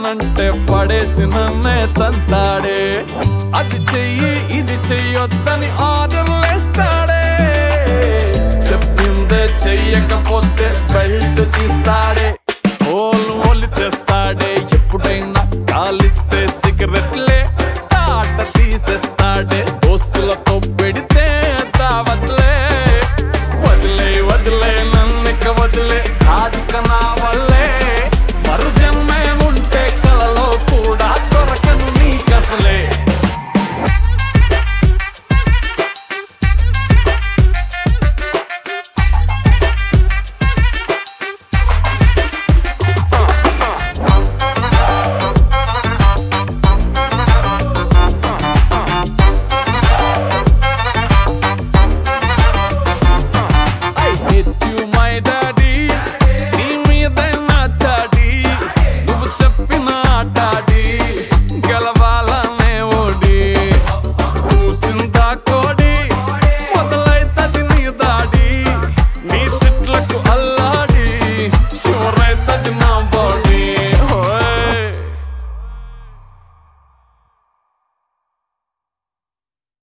పడతానంటే పడేసి నన్నే తంతాడే అది చెయ్యి ఇది చెయ్యొద్దని ఆర్డర్లేస్తాడే చెప్పిందే చెయ్యకపోతే బెల్ట్ తీస్తాడే ఓలు ఓలి చేస్తాడే ఎప్పుడైనా కాలిస్తే సిగరెట్లే తాట తీసేస్తాడే దోస్తులతో పెడితే దావత్లే వదిలే వదిలే నన్నిక వదిలే ఆదిక నా వల్లే మరు జన్మే ఉంటే కలలో కూడా దొరకను నీకసలే I hate you my daddy నీ మీద నా చాడి నువ్వు చెప్పిన ఆటాడి